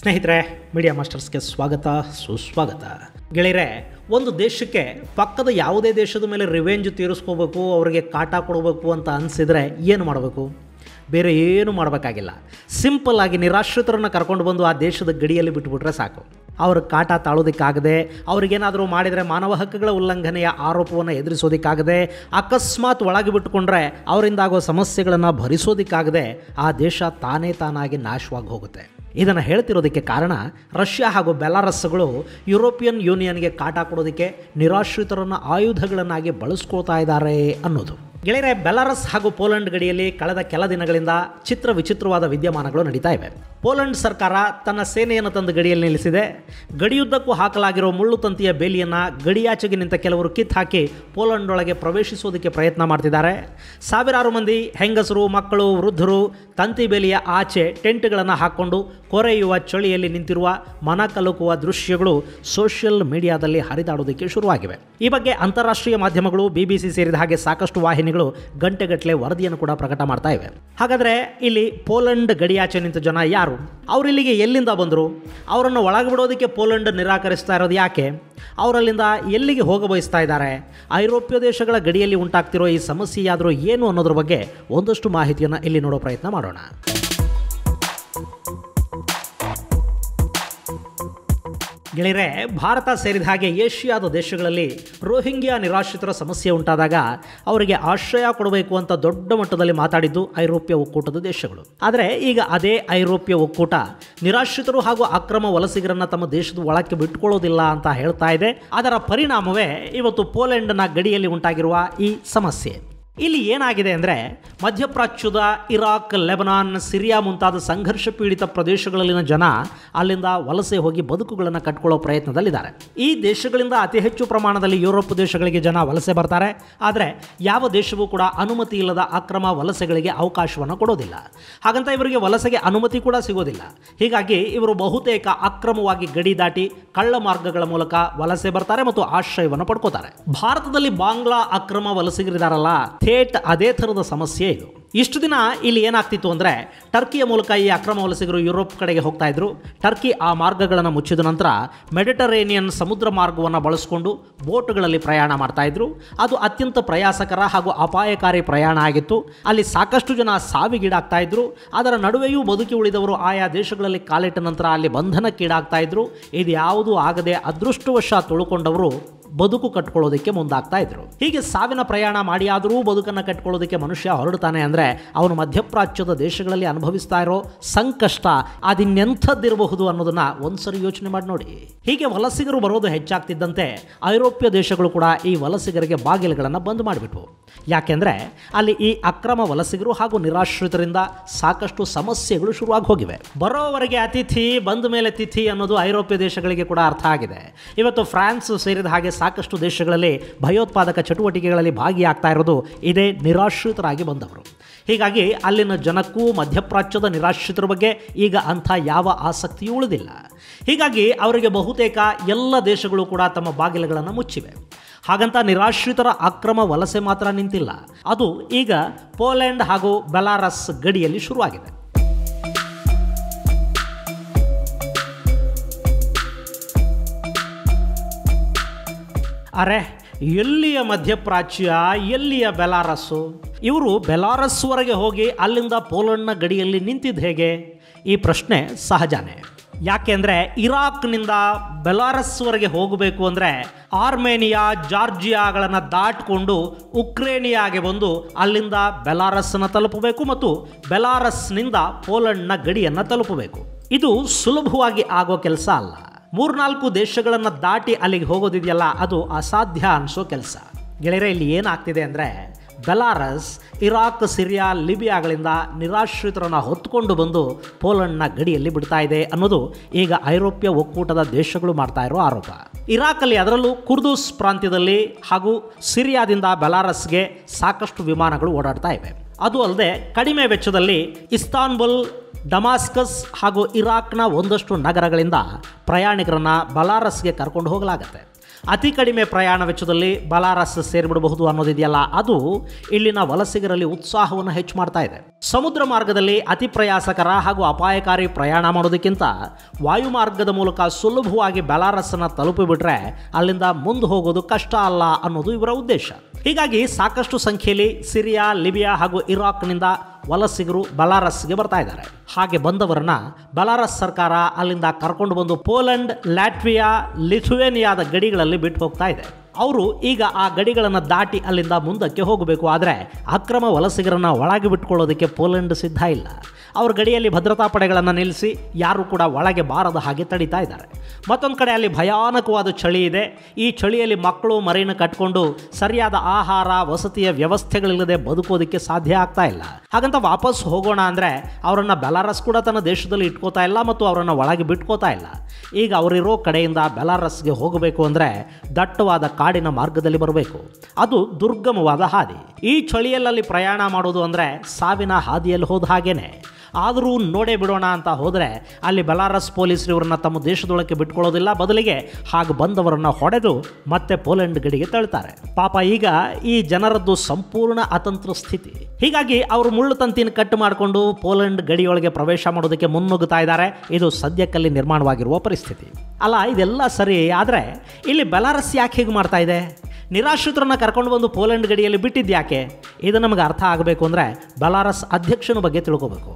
ಸ್ನೇಹಿತರೆ ಮೀಡಿಯಾ ಮಾಸ್ಟರ್ಸ್ಗೆ ಸ್ವಾಗತ ಸುಸ್ವಾಗತ ಗೆಳೆಯರೆ ಒಂದು ದೇಶಕ್ಕೆ ಪಕ್ಕದ ಯಾವುದೇ ದೇಶದ ಮೇಲೆ ರಿವೆಂಜ್ ತೀರಿಸ್ಕೋಬೇಕು ಅವರಿಗೆ ಕಾಟ ಕೊಡಬೇಕು ಅಂತ ಅನಿಸಿದರೆ ಏನು ಮಾಡಬೇಕು ಬೇರೆ ಏನು ಮಾಡಬೇಕಾಗಿಲ್ಲ ಸಿಂಪಲ್ ಆಗಿ ನಿರಾಶ್ರಿತರನ್ನು ಕರ್ಕೊಂಡು ಬಂದು ಆ ದೇಶದ ಗಡಿಯಲ್ಲಿ ಬಿಟ್ಬಿಟ್ರೆ ಸಾಕು ಅವ್ರ ಕಾಟ ತಾಳೋದಕ್ಕಾಗದೆ ಅವ್ರಿಗೇನಾದರೂ ಮಾಡಿದರೆ ಮಾನವ ಹಕ್ಕುಗಳ ಉಲ್ಲಂಘನೆಯ ಆರೋಪವನ್ನು ಎದುರಿಸೋದಕ್ಕಾಗದೆ ಅಕಸ್ಮಾತ್ ಒಳಗೆ ಬಿಟ್ಟುಕೊಂಡ್ರೆ ಅವರಿಂದಾಗೋ ಸಮಸ್ಯೆಗಳನ್ನು ಭರಿಸೋದಕ್ಕಾಗದೆ ಆ ದೇಶ ತಾನೇ ತಾನಾಗಿ ನಾಶವಾಗಿ ಹೋಗುತ್ತೆ ಇದನ್ನು ಹೇಳ್ತಿರೋದಕ್ಕೆ ಕಾರಣ ರಷ್ಯಾ ಹಾಗೂ ಬೆಲಾರಸ್ಗಳು ಯುರೋಪಿಯನ್ ಯೂನಿಯನ್ಗೆ ಕಾಟ ಕೊಡೋದಕ್ಕೆ ನಿರಾಶ್ರಿತರನ್ನು ಆಯುಧಗಳನ್ನಾಗಿ ಬಳಸ್ಕೊಳ್ತಾ ಇದ್ದಾರೆ ಅನ್ನೋದು ಗೆಳೆಯರೆ ಬೆಲಾರಸ್ ಹಾಗೂ ಪೋಲೆಂಡ್ ಗಡಿಯಲ್ಲಿ ಕಳೆದ ಕೆಲ ದಿನಗಳಿಂದ ಚಿತ್ರ ವಿಚಿತ್ರವಾದ ವಿದ್ಯಮಾನಗಳು ನಡೀತಾ ಇವೆ ಪೋಲೆಂಡ್ ಸರ್ಕಾರ ತನ್ನ ಸೇನೆಯನ್ನು ತಂದು ಗಡಿಯಲ್ಲಿ ನಿಲ್ಲಿಸಿದೆ ಗಡಿಯುದ್ದಕ್ಕೂ ಹಾಕಲಾಗಿರೋ ಮುಳ್ಳು ತಂತಿಯ ಬೇಲಿಯನ್ನು ಗಡಿಯಾಚೆಗೆ ನಿಂತ ಕೆಲವರು ಕಿತ್ತು ಹಾಕಿ ಪೋಲೆಂಡ್ ಒಳಗೆ ಪ್ರವೇಶಿಸೋದಕ್ಕೆ ಪ್ರಯತ್ನ ಮಾಡ್ತಿದ್ದಾರೆ ಸಾವಿರಾರು ಮಂದಿ ಹೆಂಗಸರು ಮಕ್ಕಳು ವೃದ್ಧರು ತಂತಿ ಬೇಲಿಯ ಆಚೆ ಟೆಂಟ್ಗಳನ್ನು ಹಾಕ್ಕೊಂಡು ಕೊರೆಯುವ ಚಳಿಯಲ್ಲಿ ನಿಂತಿರುವ ಮನ ಕಲುಕುವ ದೃಶ್ಯಗಳು ಸೋಷಿಯಲ್ ಮೀಡಿಯಾದಲ್ಲಿ ಹರಿದಾಡೋದಕ್ಕೆ ಶುರುವಾಗಿವೆ ಈ ಬಗ್ಗೆ ಅಂತಾರಾಷ್ಟ್ರೀಯ ಮಾಧ್ಯಮಗಳು ಬಿಬಿಸಿ ಸೇರಿದ ಹಾಗೆ ಸಾಕಷ್ಟು ವಾಹಿನಿಗಳು ಗಂಟೆಗಟ್ಟಲೆ ವರದಿಯನ್ನು ಕೂಡ ಪ್ರಕಟ ಮಾಡ್ತಾ ಇವೆ ಹಾಗಾದರೆ ಇಲ್ಲಿ ಪೋಲೆಂಡ್ ಗಡಿಯಾಚೆ ನಿಂತ ಜನ ಯಾರು ಅವರು ಇಲ್ಲಿಗೆ ಎಲ್ಲಿಂದ ಬಂದರು ಅವರನ್ನು ಒಳಗೆ ಬಿಡೋದಕ್ಕೆ ಪೋಲೆಂಡ್ ನಿರಾಕರಿಸ್ತಾ ಇರೋದು ಯಾಕೆ ಅವರಲ್ಲಿಂದ ಎಲ್ಲಿಗೆ ಹೋಗ ಬಯಸ್ತಾ ಇದ್ದಾರೆ ಐರೋಪ್ಯ ದೇಶಗಳ ಗಡಿಯಲ್ಲಿ ಉಂಟಾಗ್ತಿರೋ ಈ ಸಮಸ್ಯೆಯಾದರೂ ಏನು ಅನ್ನೋದ್ರ ಬಗ್ಗೆ ಒಂದಷ್ಟು ಮಾಹಿತಿಯನ್ನು ಇಲ್ಲಿ ನೋಡೋ ಪ್ರಯತ್ನ ಮಾಡೋಣ ಗೆಳೆಯರೆ ಭಾರತ ಸೇರಿದ ಹಾಗೆ ಏಷ್ಯಾದ ದೇಶಗಳಲ್ಲಿ ರೋಹಿಂಗ್ಯಾ ನಿರಾಶ್ರಿತರ ಸಮಸ್ಯೆ ಉಂಟಾದಾಗ ಅವರಿಗೆ ಆಶ್ರಯ ಕೊಡಬೇಕು ಅಂತ ದೊಡ್ಡ ಮಟ್ಟದಲ್ಲಿ ಮಾತಾಡಿದ್ದು ಐರೋಪ್ಯ ಒಕ್ಕೂಟದ ದೇಶಗಳು ಆದರೆ ಈಗ ಅದೇ ಐರೋಪ್ಯ ಒಕ್ಕೂಟ ನಿರಾಶ್ರಿತರು ಹಾಗೂ ಅಕ್ರಮ ವಲಸಿಗರನ್ನು ತಮ್ಮ ದೇಶದ ಒಳಕ್ಕೆ ಬಿಟ್ಕೊಳ್ಳೋದಿಲ್ಲ ಅಂತ ಹೇಳ್ತಾ ಇದೆ ಅದರ ಪರಿಣಾಮವೇ ಇವತ್ತು ಪೋಲೆಂಡ್ನ ಗಡಿಯಲ್ಲಿ ಉಂಟಾಗಿರುವ ಈ ಸಮಸ್ಯೆ ಇಲ್ಲಿ ಏನಾಗಿದೆ ಅಂದರೆ ಮಧ್ಯಪ್ರಾಚ್ಯದ ಇರಾಕ್ ಲೆಬನಾನ್ ಸಿರಿಯಾ ಮುಂತಾದ ಸಂಘರ್ಷ ಪೀಡಿತ ಪ್ರದೇಶಗಳಲ್ಲಿನ ಜನ ಅಲ್ಲಿಂದ ವಲಸೆ ಹೋಗಿ ಬದುಕುಗಳನ್ನು ಕಟ್ಕೊಳ್ಳೋ ಪ್ರಯತ್ನದಲ್ಲಿದ್ದಾರೆ ಈ ದೇಶಗಳಿಂದ ಅತಿ ಹೆಚ್ಚು ಪ್ರಮಾಣದಲ್ಲಿ ಯುರೋಪ್ ದೇಶಗಳಿಗೆ ಜನ ವಲಸೆ ಬರ್ತಾರೆ ಆದರೆ ಯಾವ ದೇಶವೂ ಕೂಡ ಅನುಮತಿ ಇಲ್ಲದ ಅಕ್ರಮ ವಲಸೆಗಳಿಗೆ ಅವಕಾಶವನ್ನು ಕೊಡೋದಿಲ್ಲ ಹಾಗಂತ ಇವರಿಗೆ ವಲಸೆಗೆ ಅನುಮತಿ ಕೂಡ ಸಿಗೋದಿಲ್ಲ ಹೀಗಾಗಿ ಇವರು ಬಹುತೇಕ ಅಕ್ರಮವಾಗಿ ಗಡಿ ದಾಟಿ ಕಳ್ಳ ಮಾರ್ಗಗಳ ಮೂಲಕ ವಲಸೆ ಬರ್ತಾರೆ ಮತ್ತು ಆಶ್ರಯವನ್ನು ಪಡ್ಕೋತಾರೆ ಭಾರತದಲ್ಲಿ ಬಾಂಗ್ಲಾ ಅಕ್ರಮ ವಲಸಿಗರಿದಾರಲ್ಲ ಥೇಟ್ ಅದೇ ಥರದ ಸಮಸ್ಯೆ ಇದು ಇಷ್ಟು ದಿನ ಇಲ್ಲಿ ಏನಾಗ್ತಿತ್ತು ಅಂದರೆ ಟರ್ಕಿಯ ಮೂಲಕ ಈ ಅಕ್ರಮ ವಲಸಿಗರು ಯುರೋಪ್ ಕಡೆಗೆ ಹೋಗ್ತಾ ಇದ್ರು ಟರ್ಕಿ ಆ ಮಾರ್ಗಗಳನ್ನು ಮುಚ್ಚಿದ ನಂತರ ಮೆಡಿಟರೇನಿಯನ್ ಸಮುದ್ರ ಮಾರ್ಗವನ್ನು ಬಳಸಿಕೊಂಡು ಬೋಟ್ಗಳಲ್ಲಿ ಪ್ರಯಾಣ ಮಾಡ್ತಾ ಇದ್ರು ಅದು ಅತ್ಯಂತ ಪ್ರಯಾಸಕರ ಹಾಗೂ ಅಪಾಯಕಾರಿ ಪ್ರಯಾಣ ಆಗಿತ್ತು ಅಲ್ಲಿ ಸಾಕಷ್ಟು ಜನ ಸಾವಿಗೀಡಾಗ್ತಾ ಇದ್ರು ಅದರ ನಡುವೆಯೂ ಬದುಕಿ ಉಳಿದವರು ಆಯಾ ದೇಶಗಳಲ್ಲಿ ಕಾಲಿಟ್ಟ ನಂತರ ಅಲ್ಲಿ ಬಂಧನಕ್ಕೀಡಾಗ್ತಾ ಇದ್ರು ಇದು ಯಾವುದೂ ಆಗದೆ ಅದೃಷ್ಟವಶ ತುಳುಕೊಂಡವರು ಬದುಕು ಕಟ್ಕೊಳ್ಳೋದಕ್ಕೆ ಮುಂದಾಗ್ತಾ ಇದ್ರು ಹೀಗೆ ಸಾವಿನ ಪ್ರಯಾಣ ಮಾಡಿಯಾದರೂ ಬದುಕನ್ನು ಕಟ್ಕೊಳ್ಳೋದಕ್ಕೆ ಮನುಷ್ಯ ಹೊರಡ್ತಾನೆ ಅಂದರೆ ಅವನು ಮಧ್ಯಪ್ರಾಚ್ಯದ ದೇಶಗಳಲ್ಲಿ ಅನುಭವಿಸ್ತಾ ಇರೋ ಸಂಕಷ್ಟ ಅದಿನ್ನೆಂಥದ್ದಿರಬಹುದು ಅನ್ನೋದನ್ನ ಒಂದ್ಸರಿ ಯೋಚನೆ ಮಾಡಿ ನೋಡಿ ಹೀಗೆ ವಲಸಿಗರು ಬರೋದು ಹೆಚ್ಚಾಗ್ತಿದ್ದಂತೆ ಐರೋಪ್ಯ ದೇಶಗಳು ಕೂಡ ಈ ವಲಸಿಗರಿಗೆ ಬಾಗಿಲುಗಳನ್ನು ಬಂದ್ ಮಾಡಿಬಿಟ್ವು ಯಾಕೆಂದರೆ ಅಲ್ಲಿ ಈ ಅಕ್ರಮ ವಲಸಿಗರು ಹಾಗೂ ನಿರಾಶ್ರಿತರಿಂದ ಸಾಕಷ್ಟು ಸಮಸ್ಯೆಗಳು ಶುರುವಾಗಿ ಹೋಗಿವೆ ಬರೋವರೆಗೆ ಅತಿಥಿ ಬಂದ ಮೇಲೆ ತಿಥಿ ಅನ್ನೋದು ಐರೋಪ್ಯ ದೇಶಗಳಿಗೆ ಕೂಡ ಅರ್ಥ ಆಗಿದೆ ಇವತ್ತು ಫ್ರಾನ್ಸ್ ಸೇರಿದ ಹಾಗೆ ಸಾಕಷ್ಟು ದೇಶಗಳಲ್ಲಿ ಭಯೋತ್ಪಾದಕ ಚಟುವಟಿಕೆಗಳಲ್ಲಿ ಭಾಗಿಯಾಗ್ತಾ ಇರೋದು ಇದೇ ನಿರಾಶ್ರಿತರಾಗಿ ಬಂದವರು ಹೀಗಾಗಿ ಅಲ್ಲಿನ ಜನಕ್ಕೂ ಮಧ್ಯಪ್ರಾಚ್ಯದ ನಿರಾಶ್ರಿತರ ಬಗ್ಗೆ ಈಗ ಅಂಥ ಯಾವ ಆಸಕ್ತಿಯೂ ಉಳಿದಿಲ್ಲ ಹೀಗಾಗಿ ಅವರಿಗೆ ಬಹುತೇಕ ಎಲ್ಲ ದೇಶಗಳು ಕೂಡ ತಮ್ಮ ಬಾಗಿಲುಗಳನ್ನು ಮುಚ್ಚಿವೆ ಹಾಗಂತ ನಿರಾಶ್ರಿತರ ಅಕ್ರಮ ವಲಸೆ ಮಾತ್ರ ನಿಂತಿಲ್ಲ ಅದು ಈಗ ಪೋಲೆಂಡ್ ಹಾಗೂ ಬೆಲಾರಸ್ ಗಡಿಯಲ್ಲಿ ಶುರುವಾಗಿದೆ ಅರೆ ಎಲ್ಲಿಯ ಮಧ್ಯಪ್ರಾಚ್ಯ ಎಲ್ಲಿಯ ಬೆಲಾರಸ್ಸು ಇವರು ಬೆಲಾರಸ್ವರೆಗೆ ಹೋಗಿ ಅಲ್ಲಿಂದ ಪೋಲೆಂಡ್ನ ಗಡಿಯಲ್ಲಿ ನಿಂತಿದ್ದು ಹೇಗೆ ಈ ಪ್ರಶ್ನೆ ಸಹಜನೇ ಯಾಕೆಂದರೆ ಇರಾಕ್ನಿಂದ ಬೆಲಾರಸ್ವರೆಗೆ ಹೋಗಬೇಕು ಅಂದರೆ ಆರ್ಮೇನಿಯಾ ಜಾರ್ಜಿಯಾಗಳನ್ನು ದಾಟಿಕೊಂಡು ಉಕ್ರೇನಿಯಾಗೆ ಬಂದು ಅಲ್ಲಿಂದ ಬೆಲಾರಸ್ಸನ್ನು ತಲುಪಬೇಕು ಮತ್ತು ಬೆಲಾರಸ್ನಿಂದ ಪೋಲೆಂಡ್ನ ಗಡಿಯನ್ನು ತಲುಪಬೇಕು ಇದು ಸುಲಭವಾಗಿ ಆಗೋ ಕೆಲಸ ಅಲ್ಲ ಮೂರ್ನಾಲ್ಕು ದೇಶಗಳನ್ನು ದಾಟಿ ಅಲ್ಲಿಗೆ ಹೋಗೋದಿದೆಯಲ್ಲ ಅದು ಅಸಾಧ್ಯ ಅನಿಸೋ ಕೆಲಸ ಗೆಳೆಯರೆ ಇಲ್ಲಿ ಏನಾಗ್ತಿದೆ ಅಂದರೆ ಬೆಲಾರಸ್ ಇರಾಕ್ ಸಿರಿಯಾ ಲಿಬಿಯಾಗಳಿಂದ ನಿರಾಶ್ರಿತರನ್ನು ಹೊತ್ಕೊಂಡು ಬಂದು ಪೋಲೆಂಡ್ನ ಗಡಿಯಲ್ಲಿ ಬಿಡ್ತಾ ಇದೆ ಅನ್ನೋದು ಈಗ ಐರೋಪ್ಯ ಒಕ್ಕೂಟದ ದೇಶಗಳು ಮಾಡ್ತಾ ಇರೋ ಆರೋಪ ಇರಾಕಲ್ಲಿ ಅದರಲ್ಲೂ ಕುರ್ದೂಸ್ ಪ್ರಾಂತ್ಯದಲ್ಲಿ ಹಾಗೂ ಸಿರಿಯಾದಿಂದ ಬೆಲಾರಸ್ಗೆ ಸಾಕಷ್ಟು ವಿಮಾನಗಳು ಓಡಾಡ್ತಾ ಇವೆ ಅದು ಅಲ್ಲದೆ ಕಡಿಮೆ ವೆಚ್ಚದಲ್ಲಿ ಇಸ್ತಾನ್ಬುಲ್ ಡಮಾಸ್ಕಸ್ ಹಾಗೂ ಇರಾಕ್ನ ಒಂದಷ್ಟು ನಗರಗಳಿಂದ ಪ್ರಯಾಣಿಕರನ್ನು ಬಲಾರಸ್ಗೆ ಕರ್ಕೊಂಡು ಹೋಗಲಾಗತ್ತೆ ಅತಿ ಕಡಿಮೆ ಪ್ರಯಾಣ ವೆಚ್ಚದಲ್ಲಿ ಬಲಾರಸ್ ಸೇರಿಬಿಡಬಹುದು ಅನ್ನೋದಿದೆಯಲ್ಲ ಅದು ಇಲ್ಲಿನ ವಲಸಿಗರಲ್ಲಿ ಉತ್ಸಾಹವನ್ನು ಹೆಚ್ಚು ಮಾಡ್ತಾ ಇದೆ ಸಮುದ್ರ ಮಾರ್ಗದಲ್ಲಿ ಅತಿ ಪ್ರಯಾಸಕರ ಹಾಗೂ ಅಪಾಯಕಾರಿ ಪ್ರಯಾಣ ಮಾಡೋದಕ್ಕಿಂತ ವಾಯು ಮಾರ್ಗದ ಮೂಲಕ ಸುಲಭವಾಗಿ ಬೆಲಾರಸ್ಸನ್ನು ತಲುಪಿಬಿಟ್ರೆ ಅಲ್ಲಿಂದ ಮುಂದೆ ಹೋಗೋದು ಕಷ್ಟ ಅಲ್ಲ ಅನ್ನೋದು ಇವರ ಉದ್ದೇಶ ಹೀಗಾಗಿ ಸಾಕಷ್ಟು ಸಂಖ್ಯೆಯಲ್ಲಿ ಸಿರಿಯಾ ಲಿಬಿಯಾ ಹಾಗೂ ಇರಾಕ್ನಿಂದ ವಲಸಿಗರು ಬಲಾರಸ್ಗೆ ಬರ್ತಾ ಇದ್ದಾರೆ ಹಾಗೆ ಬಂದವರನ್ನ ಬಲಾರಸ್ ಸರ್ಕಾರ ಅಲ್ಲಿಂದ ಕರ್ಕೊಂಡು ಬಂದು ಪೋಲೆಂಡ್ ಲ್ಯಾಟ್ವಿಯಾ ಲಿಥುವೇನಿಯಾದ ಗಡಿಗಳಲ್ಲಿ ಬಿಟ್ಟು ಹೋಗ್ತಾ ಇದೆ ಅವರು ಈಗ ಆ ಗಡಿಗಳನ್ನು ದಾಟಿ ಅಲ್ಲಿಂದ ಮುಂದಕ್ಕೆ ಹೋಗಬೇಕು ಆದರೆ ಅಕ್ರಮ ವಲಸಿಗರನ್ನು ಒಳಗೆ ಬಿಟ್ಕೊಳ್ಳೋದಕ್ಕೆ ಪೋಲೆಂಡ್ ಸಿದ್ಧ ಇಲ್ಲ ಅವ್ರ ಗಡಿಯಲ್ಲಿ ಭದ್ರತಾ ಪಡೆಗಳನ್ನು ನಿಲ್ಲಿಸಿ ಯಾರು ಕೂಡ ಒಳಗೆ ಬಾರದ ಹಾಗೆ ತಡೀತಾ ಇದ್ದಾರೆ ಮತ್ತೊಂದು ಕಡೆ ಅಲ್ಲಿ ಭಯಾನಕವಾದ ಚಳಿ ಇದೆ ಈ ಚಳಿಯಲ್ಲಿ ಮಕ್ಕಳು ಮರಿನ ಕಟ್ಕೊಂಡು ಸರಿಯಾದ ಆಹಾರ ವಸತಿಯ ವ್ಯವಸ್ಥೆಗಳಿಲ್ಲದೆ ಬದುಕೋದಕ್ಕೆ ಸಾಧ್ಯ ಆಗ್ತಾ ಇಲ್ಲ ಹಾಗಂತ ವಾಪಸ್ ಹೋಗೋಣ ಅಂದರೆ ಅವರನ್ನು ಬೆಲಾರಸ್ ಕೂಡ ತನ್ನ ದೇಶದಲ್ಲಿ ಇಟ್ಕೋತಾ ಇಲ್ಲ ಮತ್ತು ಅವರನ್ನು ಒಳಗೆ ಬಿಟ್ಕೋತಾ ಇಲ್ಲ ಈಗ ಅವರಿರೋ ಕಡೆಯಿಂದ ಬೆಲಾರಸ್ಗೆ ಹೋಗಬೇಕು ಅಂದರೆ ದಟ್ಟವಾದ ಕಾಡಿನ ಮಾರ್ಗದಲ್ಲಿ ಬರಬೇಕು ಅದು ದುರ್ಗಮವಾದ ಹಾದಿ ಈ ಚಳಿಯಲ್ಲಿ ಪ್ರಯಾಣ ಮಾಡೋದು ಅಂದರೆ ಸಾವಿನ ಹಾದಿಯಲ್ಲಿ ಹೋದ ಹಾಗೇನೆ ಆದರೂ ನೋಡೇ ಬಿಡೋಣ ಅಂತ ಹೋದರೆ ಅಲ್ಲಿ ಬೆಲಾರಸ್ ಪೊಲೀಸರು ಇವರನ್ನ ತಮ್ಮ ದೇಶದೊಳಕ್ಕೆ ಬಿಟ್ಕೊಳ್ಳೋದಿಲ್ಲ ಬದಲಿಗೆ ಹಾಗೆ ಬಂದವರನ್ನು ಹೊಡೆದು ಮತ್ತೆ ಪೋಲೆಂಡ್ ಗಡಿಗೆ ತಳ್ತಾರೆ ಪಾಪ ಈಗ ಈ ಜನರದ್ದು ಸಂಪೂರ್ಣ ಅತಂತ್ರ ಸ್ಥಿತಿ ಹೀಗಾಗಿ ಅವರು ಮುಳ್ಳು ತಂತಿನ ಕಟ್ಟು ಮಾಡಿಕೊಂಡು ಪೋಲೆಂಡ್ ಗಡಿಯೊಳಗೆ ಪ್ರವೇಶ ಮಾಡೋದಕ್ಕೆ ಮುನ್ನುಗ್ಗುತ್ತಾ ಇದ್ದಾರೆ ಇದು ಸದ್ಯಕ್ಕಲ್ಲಿ ನಿರ್ಮಾಣವಾಗಿರುವ ಪರಿಸ್ಥಿತಿ ಅಲ್ಲ ಇದೆಲ್ಲ ಸರಿ ಆದರೆ ಇಲ್ಲಿ ಬೆಲಾರಸ್ ಯಾಕೆ ಹೀಗೆ ಮಾಡ್ತಾ ಇದೆ ನಿರಾಶ್ರಿತರನ್ನ ಕರ್ಕೊಂಡು ಬಂದು ಪೋಲೆಂಡ್ ಗಡಿಯಲ್ಲಿ ಬಿಟ್ಟಿದ್ದು ಯಾಕೆ ಇದು ನಮಗೆ ಅರ್ಥ ಆಗಬೇಕು ಅಂದರೆ ಬೆಲಾರಸ್ ಅಧ್ಯಕ್ಷನ ಬಗ್ಗೆ ತಿಳ್ಕೋಬೇಕು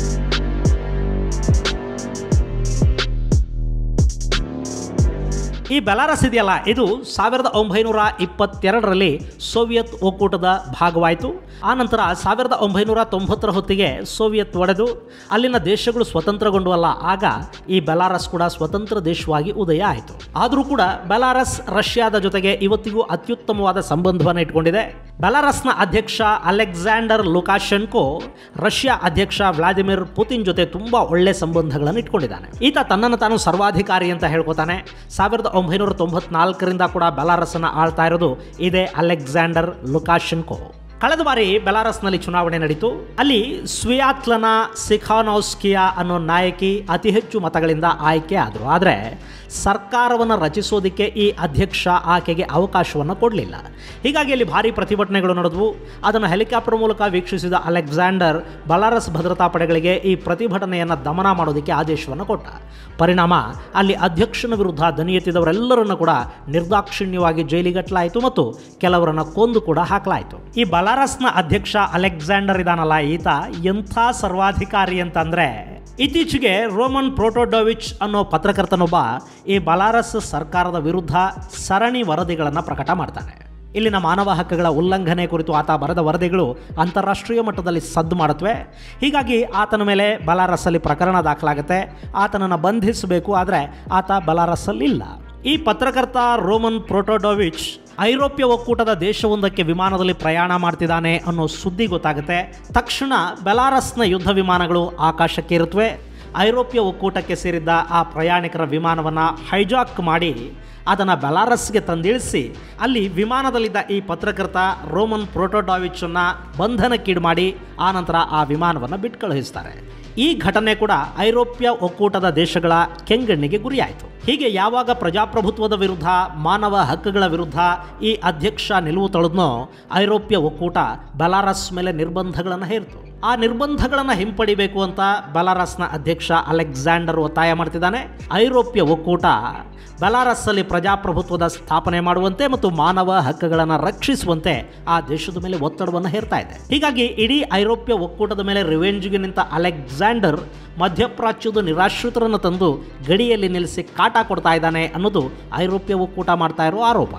ಈ ಬೆಲಾರಸ್ ಇದೆಯಲ್ಲ ಇದು ಸಾವಿರದ ಒಂಬೈನೂರ ಇಪ್ಪತ್ತೆರಡರಲ್ಲಿ ಸೋವಿಯತ್ ಒಕ್ಕೂಟದ ಭಾಗವಾಯಿತು ಆನಂತರ ಸಾವಿರದ ಒಂಬೈನೂರ ತೊಂಬತ್ತರ ಹೊತ್ತಿಗೆ ಸೋವಿಯತ್ ಒಡೆದು ಅಲ್ಲಿನ ದೇಶಗಳು ಸ್ವತಂತ್ರಗೊಂಡವಲ್ಲ ಆಗ ಈ ಬೆಲಾರಸ್ ಕೂಡ ಸ್ವತಂತ್ರ ದೇಶವಾಗಿ ಉದಯ ಆಯಿತು ಆದರೂ ಕೂಡ ಬೆಲಾರಸ್ ರಷ್ಯಾದ ಜೊತೆಗೆ ಇವತ್ತಿಗೂ ಅತ್ಯುತ್ತಮವಾದ ಸಂಬಂಧವನ್ನು ಇಟ್ಕೊಂಡಿದೆ ಬೆಲಾರಸ್ನ ಅಧ್ಯಕ್ಷ ಅಲೆಕ್ಸಾಂಡರ್ ಲುಕಾಶೆನ್ಕೋ ರಷ್ಯಾ ಅಧ್ಯಕ್ಷ ವ್ಲಾದಿಮಿರ್ ಪುತಿನ್ ಜೊತೆ ತುಂಬಾ ಒಳ್ಳೆ ಸಂಬಂಧಗಳನ್ನು ಇಟ್ಕೊಂಡಿದ್ದಾನೆ ಈತ ತನ್ನನ್ನು ತಾನು ಸರ್ವಾಧಿಕಾರಿ ಅಂತ ಹೇಳ್ಕೊತಾನೆ ಸಾವಿರದ ಒಂಬೈನೂರ ತೊಂಬತ್ನಾಲ್ಕರಿಂದ ಕೂಡ ಬೆಲಾರಸ್ನ ಆಳ್ತಾ ಇರೋದು ಇದೇ ಅಲೆಕ್ಸಾಂಡರ್ ಲುಕಾಶೆನ್ಕೋ ಕಳೆದ ಬಾರಿ ಬೆಲಾರಸ್ನಲ್ಲಿ ಚುನಾವಣೆ ನಡೀತು ಅಲ್ಲಿ ಸ್ವಿಯಾತ್ಲನ ಸಿಖಾನೋಸ್ಕಿಯಾ ಅನ್ನೋ ನಾಯಕಿ ಅತಿ ಹೆಚ್ಚು ಮತಗಳಿಂದ ಆಯ್ಕೆ ಆದರು ಆದರೆ ಸರ್ಕಾರವನ್ನು ರಚಿಸೋದಕ್ಕೆ ಈ ಅಧ್ಯಕ್ಷ ಆಕೆಗೆ ಅವಕಾಶವನ್ನು ಕೊಡಲಿಲ್ಲ ಹೀಗಾಗಿ ಅಲ್ಲಿ ಭಾರಿ ಪ್ರತಿಭಟನೆಗಳು ನಡೆದವು ಅದನ್ನು ಹೆಲಿಕಾಪ್ಟರ್ ಮೂಲಕ ವೀಕ್ಷಿಸಿದ ಅಲೆಕ್ಸಾಂಡರ್ ಬಲಾರಸ್ ಭದ್ರತಾ ಪಡೆಗಳಿಗೆ ಈ ಪ್ರತಿಭಟನೆಯನ್ನು ದಮನ ಮಾಡೋದಕ್ಕೆ ಆದೇಶವನ್ನು ಕೊಟ್ಟ ಪರಿಣಾಮ ಅಲ್ಲಿ ಅಧ್ಯಕ್ಷನ ವಿರುದ್ಧ ದನಿ ಎತ್ತಿದವರೆಲ್ಲರನ್ನು ಕೂಡ ನಿರ್ದಾಕ್ಷಿಣ್ಯವಾಗಿ ಜೈಲಿಗಟ್ಟಲಾಯಿತು ಮತ್ತು ಕೆಲವರನ್ನು ಕೊಂದು ಕೂಡ ಹಾಕಲಾಯಿತು ಈ ಬಲಾರಸ್ನ ಅಧ್ಯಕ್ಷ ಅಲೆಕ್ಸಾಂಡರ್ ಇದಾನಲ್ಲ ಈತ ಎಂಥ ಸರ್ವಾಧಿಕಾರಿ ಅಂತಂದ್ರೆ ಇತ್ತೀಚೆಗೆ ರೋಮನ್ ಪ್ರೋಟೋಡೋವಿಚ್ ಅನ್ನೋ ಪತ್ರಕರ್ತನೊಬ್ಬ ಈ ಬಲಾರಸ್ ಸರ್ಕಾರದ ವಿರುದ್ಧ ಸರಣಿ ವರದಿಗಳನ್ನು ಪ್ರಕಟ ಮಾಡ್ತಾನೆ ಇಲ್ಲಿನ ಮಾನವ ಹಕ್ಕುಗಳ ಉಲ್ಲಂಘನೆ ಕುರಿತು ಆತ ಬರೆದ ವರದಿಗಳು ಅಂತಾರಾಷ್ಟ್ರೀಯ ಮಟ್ಟದಲ್ಲಿ ಸದ್ದು ಮಾಡುತ್ತವೆ ಹೀಗಾಗಿ ಆತನ ಮೇಲೆ ಬಲಾರಸ್ಸಲ್ಲಿ ಪ್ರಕರಣ ದಾಖಲಾಗುತ್ತೆ ಆತನನ್ನು ಬಂಧಿಸಬೇಕು ಆದರೆ ಆತ ಬಲಾರಸ್ಸಲ್ಲಿಲ್ಲ ಈ ಪತ್ರಕರ್ತ ರೋಮನ್ ಪ್ರೋಟೋಡೋವಿಚ್ ಐರೋಪ್ಯ ಒಕ್ಕೂಟದ ದೇಶವೊಂದಕ್ಕೆ ವಿಮಾನದಲ್ಲಿ ಪ್ರಯಾಣ ಮಾಡ್ತಿದ್ದಾನೆ ಅನ್ನೋ ಸುದ್ದಿ ಗೊತ್ತಾಗುತ್ತೆ ತಕ್ಷಣ ಬೆಲಾರಸ್ನ ಯುದ್ಧ ವಿಮಾನಗಳು ಆಕಾಶಕ್ಕೆ ಇರುತ್ತವೆ ಐರೋಪ್ಯ ಒಕ್ಕೂಟಕ್ಕೆ ಸೇರಿದ್ದ ಆ ಪ್ರಯಾಣಿಕರ ವಿಮಾನವನ್ನು ಹೈಜಾಕ್ ಮಾಡಿ ಅದನ್ನು ಬೆಲಾರಸ್ಗೆ ತಂದಿಳಿಸಿ ಅಲ್ಲಿ ವಿಮಾನದಲ್ಲಿದ್ದ ಈ ಪತ್ರಕರ್ತ ರೋಮನ್ ಪ್ರೋಟೋಡಾವಿಚನ್ನು ಬಂಧನಕ್ಕೀಡು ಮಾಡಿ ಆನಂತರ ಆ ವಿಮಾನವನ್ನು ಬಿಟ್ಟು ಕಳುಹಿಸ್ತಾರೆ ಈ ಘಟನೆ ಕೂಡ ಐರೋಪ್ಯ ಒಕ್ಕೂಟದ ದೇಶಗಳ ಕೆಂಗಣ್ಣಿಗೆ ಗುರಿಯಾಯಿತು ಹೀಗೆ ಯಾವಾಗ ಪ್ರಜಾಪ್ರಭುತ್ವದ ವಿರುದ್ಧ ಮಾನವ ಹಕ್ಕುಗಳ ವಿರುದ್ಧ ಈ ಅಧ್ಯಕ್ಷ ನಿಲುವು ತಳೆದ್ನೋ ಐರೋಪ್ಯ ಒಕ್ಕೂಟ ಬೆಲಾರಸ್ ಮೇಲೆ ನಿರ್ಬಂಧಗಳನ್ನು ಹೇರಿತು ಆ ನಿರ್ಬಂಧಗಳನ್ನು ಹಿಂಪಡಿಬೇಕು ಅಂತ ಬೆಲಾರಸ್ನ ಅಧ್ಯಕ್ಷ ಅಲೆಕ್ಸಾಂಡರ್ ಒತ್ತಾಯ ಮಾಡ್ತಿದ್ದಾನೆ ಐರೋಪ್ಯ ಒಕ್ಕೂಟ ಬೆಲಾರಸ್ಸಲ್ಲಿ ಪ್ರಜಾಪ್ರಭುತ್ವದ ಸ್ಥಾಪನೆ ಮಾಡುವಂತೆ ಮತ್ತು ಮಾನವ ಹಕ್ಕುಗಳನ್ನು ರಕ್ಷಿಸುವಂತೆ ಆ ದೇಶದ ಮೇಲೆ ಒತ್ತಡವನ್ನು ಹೇರ್ತಾ ಇದೆ ಹೀಗಾಗಿ ಇಡೀ ಐರೋಪ್ಯ ಒಕ್ಕೂಟದ ಮೇಲೆ ರಿವೆಂಜ್ಗೆ ನಿಂತ ಅಲೆಕ್ಸಾಂಡರ್ ಮಧ್ಯಪ್ರಾಚ್ಯದ ನಿರಾಶ್ರಿತರನ್ನು ತಂದು ಗಡಿಯಲ್ಲಿ ನಿಲ್ಲಿಸಿ ಕಾಟ ಕೊಡ್ತಾ ಇದ್ದಾನೆ ಅನ್ನೋದು ಐರೋಪ್ಯ ಒಕ್ಕೂಟ ಮಾಡ್ತಾ ಇರೋ ಆರೋಪ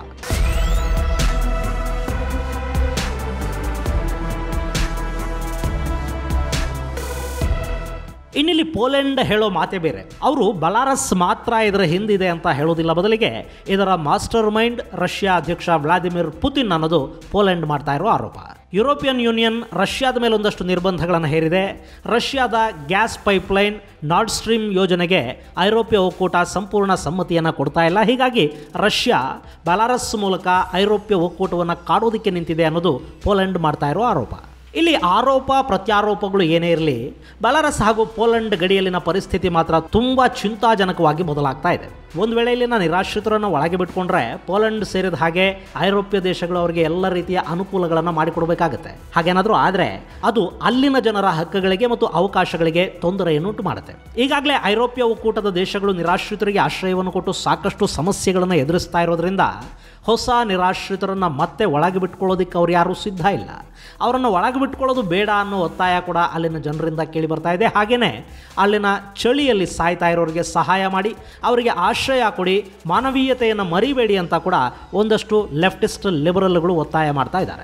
ಇನ್ನಿಲ್ಲಿ ಪೋಲೆಂಡ್ ಹೇಳೋ ಮಾತೆ ಬೇರೆ ಅವರು ಬಲಾರಸ್ ಮಾತ್ರ ಇದರ ಹಿಂದಿದೆ ಅಂತ ಹೇಳೋದಿಲ್ಲ ಬದಲಿಗೆ ಇದರ ಮಾಸ್ಟರ್ ಮೈಂಡ್ ರಷ್ಯಾ ಅಧ್ಯಕ್ಷ ವ್ಲಾದಿಮಿರ್ ಪುತಿನ್ ಅನ್ನೋದು ಪೋಲೆಂಡ್ ಮಾಡ್ತಾ ಇರೋ ಆರೋಪ ಯುರೋಪಿಯನ್ ಯೂನಿಯನ್ ರಷ್ಯಾದ ಮೇಲೆ ಒಂದಷ್ಟು ನಿರ್ಬಂಧಗಳನ್ನು ಹೇರಿದೆ ರಷ್ಯಾದ ಗ್ಯಾಸ್ ಪೈಪ್ಲೈನ್ ನಾರ್ಡ್ ಸ್ಟ್ರೀಮ್ ಯೋಜನೆಗೆ ಐರೋಪ್ಯ ಒಕ್ಕೂಟ ಸಂಪೂರ್ಣ ಸಮ್ಮತಿಯನ್ನು ಕೊಡ್ತಾ ಇಲ್ಲ ಹೀಗಾಗಿ ರಷ್ಯಾ ಬೆಲಾರಸ್ ಮೂಲಕ ಐರೋಪ್ಯ ಒಕ್ಕೂಟವನ್ನು ಕಾಡೋದಕ್ಕೆ ನಿಂತಿದೆ ಅನ್ನೋದು ಪೋಲೆಂಡ್ ಮಾಡ್ತಾ ಇರೋ ಆರೋಪ ಇಲ್ಲಿ ಆರೋಪ ಪ್ರತ್ಯಾರೋಪಗಳು ಏನೇ ಇರಲಿ ಬೆಲಾರಸ್ ಹಾಗೂ ಪೋಲೆಂಡ್ ಗಡಿಯಲ್ಲಿನ ಪರಿಸ್ಥಿತಿ ಮಾತ್ರ ತುಂಬ ಚಿಂತಾಜನಕವಾಗಿ ಬದಲಾಗ್ತಾ ಇದೆ ಒಂದು ವೇಳೆ ಇಲ್ಲಿನ ನಿರಾಶ್ರಿತರನ್ನು ಒಳಗೆ ಬಿಟ್ಕೊಂಡ್ರೆ ಪೋಲೆಂಡ್ ಸೇರಿದ ಹಾಗೆ ಐರೋಪ್ಯ ದೇಶಗಳು ಅವರಿಗೆ ಎಲ್ಲ ರೀತಿಯ ಅನುಕೂಲಗಳನ್ನು ಮಾಡಿಕೊಡಬೇಕಾಗುತ್ತೆ ಹಾಗೇನಾದರೂ ಆದರೆ ಅದು ಅಲ್ಲಿನ ಜನರ ಹಕ್ಕುಗಳಿಗೆ ಮತ್ತು ಅವಕಾಶಗಳಿಗೆ ತೊಂದರೆಯನ್ನುಂಟು ಮಾಡುತ್ತೆ ಈಗಾಗಲೇ ಐರೋಪ್ಯ ಒಕ್ಕೂಟದ ದೇಶಗಳು ನಿರಾಶ್ರಿತರಿಗೆ ಆಶ್ರಯವನ್ನು ಕೊಟ್ಟು ಸಾಕಷ್ಟು ಸಮಸ್ಯೆಗಳನ್ನು ಎದುರಿಸ್ತಾ ಇರೋದ್ರಿಂದ ಹೊಸ ನಿರಾಶ್ರಿತರನ್ನು ಮತ್ತೆ ಒಳಗೆ ಬಿಟ್ಕೊಳ್ಳೋದಕ್ಕೆ ಅವ್ರು ಯಾರೂ ಸಿದ್ಧ ಇಲ್ಲ ಅವರನ್ನು ಒಳಗೆ ಬಿಟ್ಕೊಳ್ಳೋದು ಬೇಡ ಅನ್ನೋ ಒತ್ತಾಯ ಕೂಡ ಅಲ್ಲಿನ ಜನರಿಂದ ಕೇಳಿ ಬರ್ತಾ ಇದೆ ಹಾಗೆಯೇ ಅಲ್ಲಿನ ಚಳಿಯಲ್ಲಿ ಸಾಯ್ತಾ ಇರೋರಿಗೆ ಸಹಾಯ ಮಾಡಿ ಅವರಿಗೆ ಆಶ್ರಯ ಕೊಡಿ ಮಾನವೀಯತೆಯನ್ನು ಮರಿಬೇಡಿ ಅಂತ ಕೂಡ ಒಂದಷ್ಟು ಲೆಫ್ಟಿಸ್ಟ್ ಲಿಬರಲ್ಗಳು ಒತ್ತಾಯ ಮಾಡ್ತಾ ಇದ್ದಾರೆ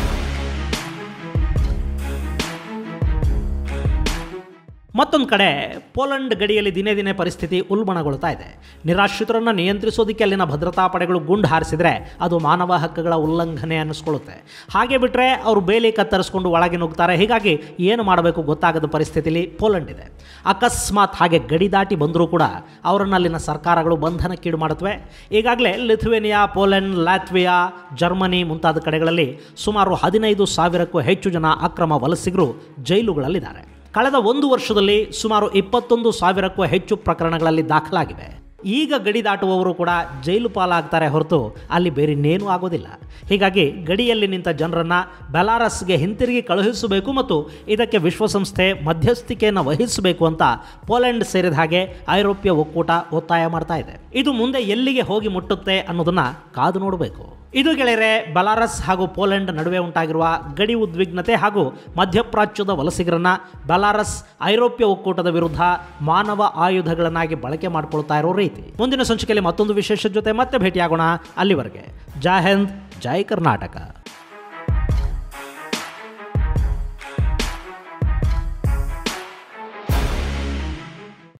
ಮತ್ತೊಂದು ಕಡೆ ಪೋಲೆಂಡ್ ಗಡಿಯಲ್ಲಿ ದಿನೇ ದಿನೇ ಪರಿಸ್ಥಿತಿ ಉಲ್ಬಣಗೊಳ್ತಾ ಇದೆ ನಿರಾಶ್ರಿತರನ್ನು ನಿಯಂತ್ರಿಸೋದಕ್ಕೆ ಅಲ್ಲಿನ ಭದ್ರತಾ ಪಡೆಗಳು ಗುಂಡು ಹಾರಿಸಿದರೆ ಅದು ಮಾನವ ಹಕ್ಕುಗಳ ಉಲ್ಲಂಘನೆ ಅನ್ನಿಸ್ಕೊಳ್ಳುತ್ತೆ ಹಾಗೆ ಬಿಟ್ಟರೆ ಅವರು ಬೇಲಿ ಕತ್ತರಿಸ್ಕೊಂಡು ಒಳಗೆ ನುಗ್ತಾರೆ ಹೀಗಾಗಿ ಏನು ಮಾಡಬೇಕು ಗೊತ್ತಾಗದ ಪರಿಸ್ಥಿತಿಲಿ ಪೋಲೆಂಡ್ ಇದೆ ಅಕಸ್ಮಾತ್ ಹಾಗೆ ಗಡಿ ದಾಟಿ ಬಂದರೂ ಕೂಡ ಅವರನ್ನು ಅಲ್ಲಿನ ಸರ್ಕಾರಗಳು ಬಂಧನಕ್ಕೀಡು ಮಾಡುತ್ತವೆ ಈಗಾಗಲೇ ಲಿಥುವೇನಿಯಾ ಪೋಲೆಂಡ್ ಲ್ಯಾತ್ವಿಯಾ ಜರ್ಮನಿ ಮುಂತಾದ ಕಡೆಗಳಲ್ಲಿ ಸುಮಾರು ಹದಿನೈದು ಸಾವಿರಕ್ಕೂ ಹೆಚ್ಚು ಜನ ಅಕ್ರಮ ವಲಸಿಗರು ಜೈಲುಗಳಲ್ಲಿದ್ದಾರೆ ಕಳೆದ ಒಂದು ವರ್ಷದಲ್ಲಿ ಸುಮಾರು ಇಪ್ಪತ್ತೊಂದು ಸಾವಿರಕ್ಕೂ ಹೆಚ್ಚು ಪ್ರಕರಣಗಳಲ್ಲಿ ದಾಖಲಾಗಿವೆ ಈಗ ಗಡಿ ದಾಟುವವರು ಕೂಡ ಜೈಲು ಪಾಲಾಗ್ತಾರೆ ಹೊರತು ಅಲ್ಲಿ ಬೇರೆ ಇನ್ನೇನೂ ಆಗೋದಿಲ್ಲ ಹೀಗಾಗಿ ಗಡಿಯಲ್ಲಿ ನಿಂತ ಜನರನ್ನು ಬೆಲಾರಸ್ಗೆ ಹಿಂತಿರುಗಿ ಕಳುಹಿಸಬೇಕು ಮತ್ತು ಇದಕ್ಕೆ ವಿಶ್ವಸಂಸ್ಥೆ ಮಧ್ಯಸ್ಥಿಕೆಯನ್ನು ವಹಿಸಬೇಕು ಅಂತ ಪೋಲೆಂಡ್ ಸೇರಿದ ಹಾಗೆ ಐರೋಪ್ಯ ಒಕ್ಕೂಟ ಒತ್ತಾಯ ಮಾಡ್ತಾ ಇದೆ ಇದು ಮುಂದೆ ಎಲ್ಲಿಗೆ ಹೋಗಿ ಮುಟ್ಟುತ್ತೆ ಅನ್ನೋದನ್ನ ಕಾದು ನೋಡಬೇಕು ಇದು ಗೆಳೆಯರೆ ಬೆಲಾರಸ್ ಹಾಗೂ ಪೋಲೆಂಡ್ ನಡುವೆ ಉಂಟಾಗಿರುವ ಗಡಿ ಉದ್ವಿಗ್ನತೆ ಹಾಗೂ ಮಧ್ಯಪ್ರಾಚ್ಯದ ವಲಸಿಗರನ್ನ ಬೆಲಾರಸ್ ಐರೋಪ್ಯ ಒಕ್ಕೂಟದ ವಿರುದ್ಧ ಮಾನವ ಆಯುಧಗಳನ್ನಾಗಿ ಬಳಕೆ ಮಾಡ್ಕೊಳ್ತಾ ಇರೋ ರೀತಿ ಮುಂದಿನ ಸಂಚಿಕೆಯಲ್ಲಿ ಮತ್ತೊಂದು ವಿಶೇಷ ಜೊತೆ ಮತ್ತೆ ಭೇಟಿಯಾಗೋಣ ಅಲ್ಲಿವರೆಗೆ ಜೈ ಹಿಂದ್ ಜೈ ಕರ್ನಾಟಕ